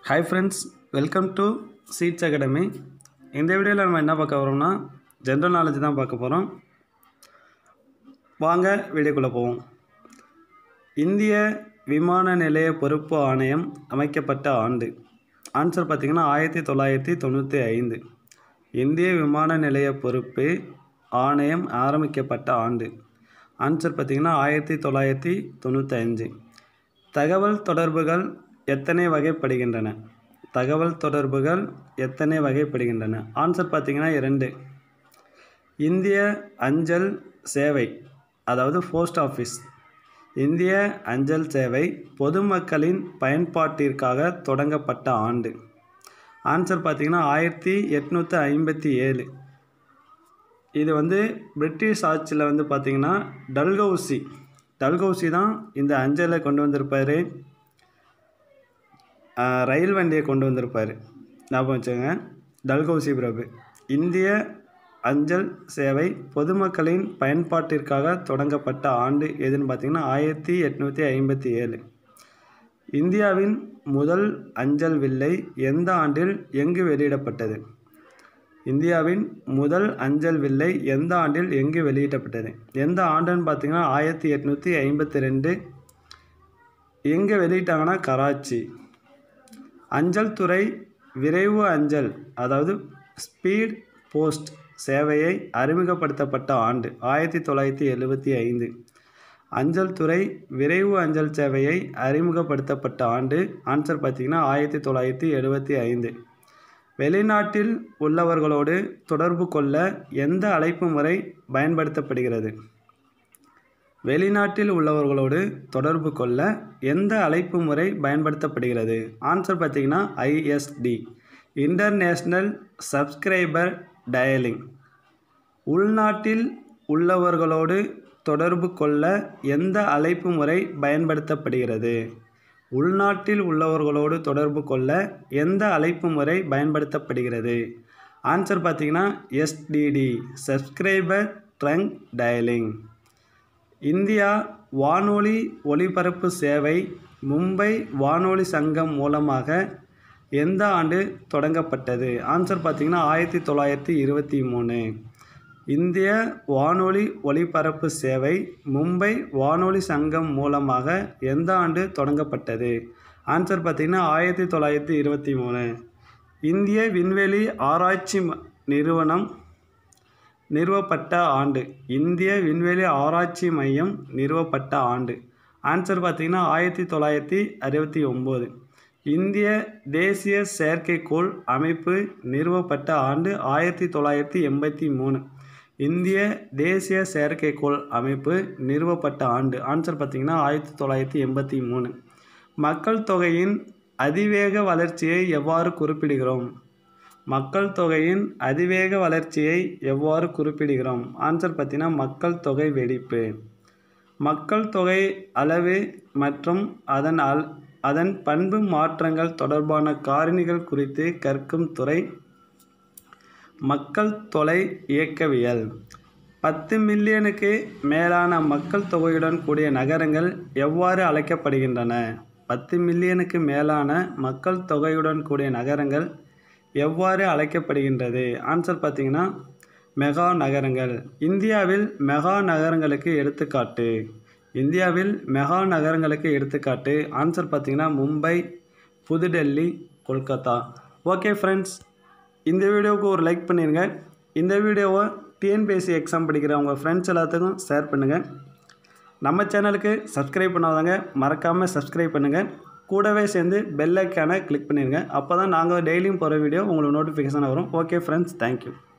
hi friends welcome to Seeds Academy இந்த வீடியோவில் நம்ம என்ன பார்க்க போகிறோம்னா ஜென்ரல் நாலேஜ் தான் பார்க்க போகிறோம் வாங்க வீடியோக்குள்ளே போவோம் இந்திய விமான நிலைய பொறுப்பு ஆணையம் அமைக்கப்பட்ட ஆண்டு ஆன்சர் பார்த்திங்கன்னா ஆயிரத்தி தொள்ளாயிரத்தி தொண்ணூற்றி ஐந்து இந்திய விமான நிலைய பொறுப்பு ஆணையம் ஆரம்பிக்கப்பட்ட ஆண்டு ஆன்சர் பார்த்திங்கன்னா ஆயிரத்தி தொள்ளாயிரத்தி தொண்ணூற்றி அஞ்சு தகவல் தொடர்புகள் எத்தனை வகைப்படுகின்றன தகவல் தொடர்புகள் எத்தனை வகைப்படுகின்றன ஆன்சர் பார்த்தீங்கன்னா இரண்டு இந்திய அஞ்சல் சேவை அதாவது போஸ்ட் ஆஃபீஸ் இந்திய அஞ்சல் சேவை பொதுமக்களின் பயன்பாட்டிற்காக தொடங்கப்பட்ட ஆண்டு ஆன்சர் பார்த்தீங்கன்னா ஆயிரத்தி எட்நூற்றி ஐம்பத்தி ஏழு இது வந்து பிரிட்டிஷ் ஆட்சியில் வந்து பார்த்திங்கன்னா டல்கௌசி டல்கௌசி தான் இந்த அஞ்சலை கொண்டு வந்திருப்பார் ரயில் வண்டியை கொண்டு வந்திருப்பார் ஞாபகம் வச்சுங்க டல்கௌசி பிரபு இந்திய அஞ்சல் சேவை பொதுமக்களின் பயன்பாட்டிற்காக தொடங்கப்பட்ட ஆண்டு எதுன்னு பார்த்தீங்கன்னா ஆயிரத்தி எட்நூற்றி ஐம்பத்தி ஏழு இந்தியாவின் முதல் அஞ்சல் வில்லை எந்த ஆண்டில் எங்கு வெளியிடப்பட்டது இந்தியாவின் முதல் அஞ்சல் வில்லை எந்த ஆண்டில் எங்கு வெளியிடப்பட்டது எந்த ஆண்டுன்னு பார்த்தீங்கன்னா ஆயிரத்தி எட்நூற்றி ஐம்பத்தி ரெண்டு எங்கே வெளியிட்டாங்கன்னா கராச்சி அஞ்சல் துறை விரைவு அஞ்சல் அதாவது ஸ்பீட் போஸ்ட் சேவையை அறிமுகப்படுத்தப்பட்ட ஆண்டு ஆயிரத்தி தொள்ளாயிரத்தி எழுபத்தி ஐந்து அஞ்சல் துறை விரைவு அஞ்சல் சேவையை அறிமுகப்படுத்தப்பட்ட ஆண்டு ஆன்சர் பார்த்தீங்கன்னா ஆயிரத்தி தொள்ளாயிரத்தி எழுபத்தி ஐந்து வெளிநாட்டில் உள்ளவர்களோடு தொடர்பு கொள்ள எந்த அழைப்பு முறை பயன்படுத்தப்படுகிறது வெளிநாட்டில் உள்ளவர்களோடு தொடர்பு கொள்ள எந்த அழைப்பு முறை பயன்படுத்தப்படுகிறது ஆன்சர் பார்த்தீங்கன்னா ஐஎஸ்டி இன்டர்நேஷ்னல் சப்ஸ்கிரைபர் டயலிங் உள்நாட்டில் உள்ளவர்களோடு தொடர்பு கொள்ள எந்த அழைப்பு முறை பயன்படுத்தப்படுகிறது உள்நாட்டில் உள்ளவர்களோடு தொடர்பு கொள்ள எந்த அழைப்பு முறை பயன்படுத்தப்படுகிறது ஆன்சர் பார்த்தீங்கன்னா STD subscriber trunk dialing India வானொலி ஒலிபரப்பு சேவை மும்பை வானொலி சங்கம் மூலமாக எந்த ஆண்டு தொடங்கப்பட்டது ஆன்சர் பார்த்தீங்கன்னா ஆயிரத்தி தொள்ளாயிரத்தி இருபத்தி மூணு இந்திய வானொலி ஒலிபரப்பு சேவை மும்பை வானொலி சங்கம் மூலமாக எந்த ஆண்டு தொடங்கப்பட்டது ஆன்சர் பார்த்தீங்கன்னா ஆயிரத்தி தொள்ளாயிரத்தி இருபத்தி மூணு இந்திய விண்வெளி ஆராய்ச்சி நிறுவனம் நிறுவப்பட்ட ஆண்டு இந்திய விண்வெளி ஆராய்ச்சி மையம் நிறுவப்பட்ட ஆண்டு ஆன்சர் பார்த்தீங்கன்னா ஆயிரத்தி தொள்ளாயிரத்தி அறுபத்தி ஒம்பது இந்திய தேசிய செயற்கைக்கோள் அமைப்பு நிறுவப்பட்ட ஆண்டு ஆயிரத்தி தொள்ளாயிரத்தி எண்பத்தி மூணு இந்திய தேசிய செயற்கைக்கோள் அமைப்பு நிறுவப்பட்ட ஆண்டு ஆன்சர் பார்த்தீங்கன்னா ஆயிரத்தி தொள்ளாயிரத்தி எண்பத்தி மூணு மக்கள் தொகையின் அதிவேக வளர்ச்சியை எவ்வாறு குறிப்பிடுகிறோம் மக்கள் தொகையின் அதிவேக வளர்ச்சியை எவ்வாறு குறிப்பிடுகிறோம் ஆன்சர் பார்த்தீங்கன்னா மக்கள் தொகை வெடிப்பு மக்கள் தொகை அளவு மற்றும் அதன் அல் அதன் பண்பு மாற்றங்கள் தொடர்பான காரணிகள் குறித்து கற்கும் துறை மக்கள் தொலை இயக்கவியல் பத்து மில்லியனுக்கு மேலான மக்கள் தொகையுடன் கூடிய நகரங்கள் எவ்வாறு அழைக்கப்படுகின்றன பத்து மில்லியனுக்கு மேலான மக்கள் தொகையுடன் கூடிய நகரங்கள் எவ்வாறு அழைக்கப்படுகின்றது ஆன்சர் பார்த்தீங்கன்னா மெகா நகரங்கள் இந்தியாவில் மெகா நகரங்களுக்கு எடுத்துக்காட்டு இந்தியாவில் மெகா நகரங்களுக்கு எடுத்துக்காட்டு ஆன்சர் பார்த்தீங்கன்னா மும்பை புதுடெல்லி கொல்கத்தா ஓகே ஃப்ரெண்ட்ஸ் இந்த வீடியோவுக்கு ஒரு லைக் பண்ணிடுங்க இந்த வீடியோவை டிஎன்பிஎஸ்சி எக்ஸாம் படிக்கிற உங்கள் ஃப்ரெண்ட்ஸ் எல்லாத்துக்கும் ஷேர் பண்ணுங்கள் நம்ம சேனலுக்கு சப்ஸ்கிரைப் பண்ணாதவங்க மறக்காமல் சப்ஸ்கிரைப் பண்ணுங்கள் கூடவே சேர்ந்து பெல் ஐக்கானை கிளிக் பண்ணிடுங்க அப்போ தான் நாங்கள் டெய்லியும் போகிற வீடியோ உங்களுக்கு நோட்டிஃபிகேஷன் வரும் ஓகே ஃப்ரெண்ட்ஸ் தேங்க்யூ